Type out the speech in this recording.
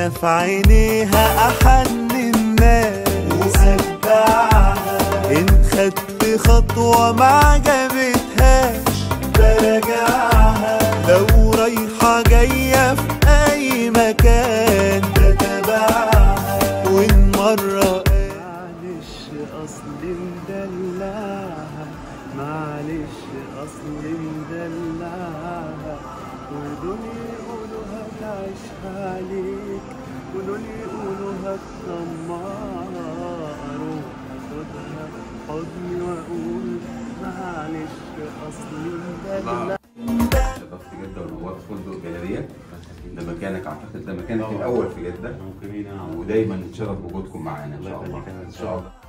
انا في عينيها احن الناس واتبعها ان خدت خطوة ما عجبتهاش براجعها لو رايحة جاية في اي مكان بتابعها وان مرة معلش اصلي مدلعها معلش اصلي مدلعها ودول يقولوا هتعيش عليك ودول يقولوا هتطمعها اروح اخدها في حضني واقول معلش اصلي مدلعها شرفت جدة ونورت فندق جاليريا ده مكانك اعتقد ده مكانك الاول في جدة ممكن نعم ودايما نتشرف بوجودكم معانا ان الله شاء الله يخليك يا ان شاء الله